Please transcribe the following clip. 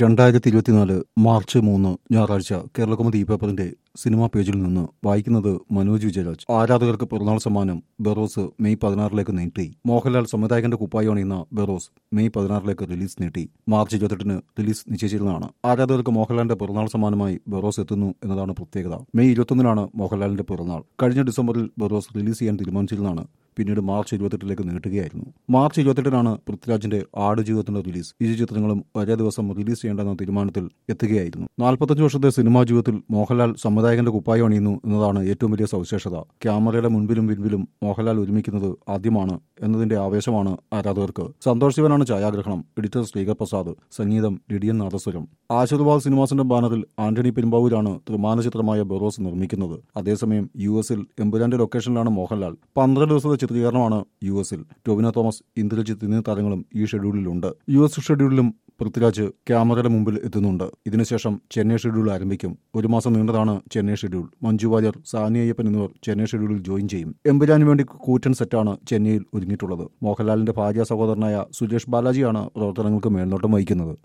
രണ്ടായിരത്തി ഇരുപത്തിനാല് മാർച്ച് മൂന്ന് ഞായറാഴ്ച കേരളകൗമുദി ഈ പേപ്പറിന്റെ സിനിമാ പേജിൽ നിന്ന് വായിക്കുന്നത് മനോജ് വിജയരാജ് ആരാധകർക്ക് പിറന്നാൾ സമ്മാനം ബെറോസ് മെയ് പതിനാറിലേക്ക് നീട്ടി മോഹൻലാൽ സംവിധായകന്റെ കുപ്പായി അണിയുന്ന ബെറോസ് മെയ് പതിനാറിലേക്ക് റിലീസ് നീട്ടി മാർച്ച് ഇരുപത്തെട്ടിന് റിലീസ് നിശ്ചയിച്ചിരുന്നതാണ് ആരാധകർക്ക് മോഹൻലാലിന്റെ പിറന്നാൾ സമ്മാനമായി ബെറോസ് എത്തുന്നു എന്നതാണ് പ്രത്യേകത മെയ് ഇരുപത്തൊന്നിനാണ് മോഹൻലാലിന്റെ പിറന്നാൾ കഴിഞ്ഞ ഡിസംബറിൽ ബെറോസ് റിലീസ് ചെയ്യാൻ തീരുമാനിച്ചിരുന്നതാണ് പിന്നീട് മാർച്ച് ഇരുപത്തെട്ടിലേക്ക് നീട്ടുകയായിരുന്നു മാർച്ച് ഇരുപത്തെട്ടിനാണ് പൃഥ്വിരാജിന്റെ ആടുജീവിതത്തിന്റെ റിലീസ് ഇരു ചിത്രങ്ങളും ഒരേ ദിവസം റിലീസ് ചെയ്യേണ്ടെന്ന തീരുമാനത്തിൽ എത്തുകയായിരുന്നു നാൽപ്പത്തഞ്ച് വർഷത്തെ സിനിമാ ജീവിതത്തിൽ മോഹൻലാൽ സംവിധായകന്റെ കുപ്പായം അണിയുന്നു എന്നതാണ് ഏറ്റവും വലിയ സവിശേഷത ക്യാമറയുടെ മുൻപിലും പിൻപിലും മോഹൻലാൽ ഒരുമിക്കുന്നത് ആദ്യമാണ് എന്നതിന്റെ ആവേശമാണ് ആരാധകർക്ക് സന്തോഷ് ശിവനാണ് ഛായാഗ്രഹണം എഡിറ്റർ ശ്രീകർ പ്രസാദ് സംഗീതം ലിഡിയൻ നാദസ്വരം ആശീർവാദ് സിനിമാസിന്റെ ബാനറിൽ ആന്റണി പെരുമ്പാവൂരാണ് ത്രിമാന ചിത്രമായ ബെറോസ് നിർമ്മിക്കുന്നത് അതേസമയം യു എസിൽ എമ്പുരാന്റെ ലൊക്കേഷനിലാണ് മോഹൻലാൽ പന്ത്രണ്ട് ദിവസത്തെ ചിത്രീകരണമാണ് യു എസിൽ ടൊവിനോ തോമസ് ഇന്ദ്രജിത്ത് എന്നീ താരങ്ങളും ഈ ഷെഡ്യൂളിലുണ്ട് യു എസ് ഷെഡ്യൂളിലും പൃഥ്വിരാജ് ക്യാമറയുടെ മുമ്പിൽ എത്തുന്നുണ്ട് ഇതിനുശേഷം ചെന്നൈ ഷെഡ്യൂൾ ആരംഭിക്കും ഒരു മാസം നീണ്ടതാണ് ചെന്നൈ ഷെഡ്യൂൾ മഞ്ജു വാര്യർ സാനി അയ്യപ്പൻ എന്നിവർ ചെന്നൈ ഷെഡ്യൂളിൽ ജോയിൻ ചെയ്യും എമ്പുരാന് വേണ്ടി കൂറ്റൻ സെറ്റാണ് ചെന്നൈയിൽ ഒരുങ്ങിയിട്ടുള്ളത് മോഹൻലാലിന്റെ ഭാര്യ സഹോദരനായ സുരേഷ് ബാലാജിയാണ് പ്രവർത്തനങ്ങൾക്ക് മേൽനോട്ടം വഹിക്കുന്നത്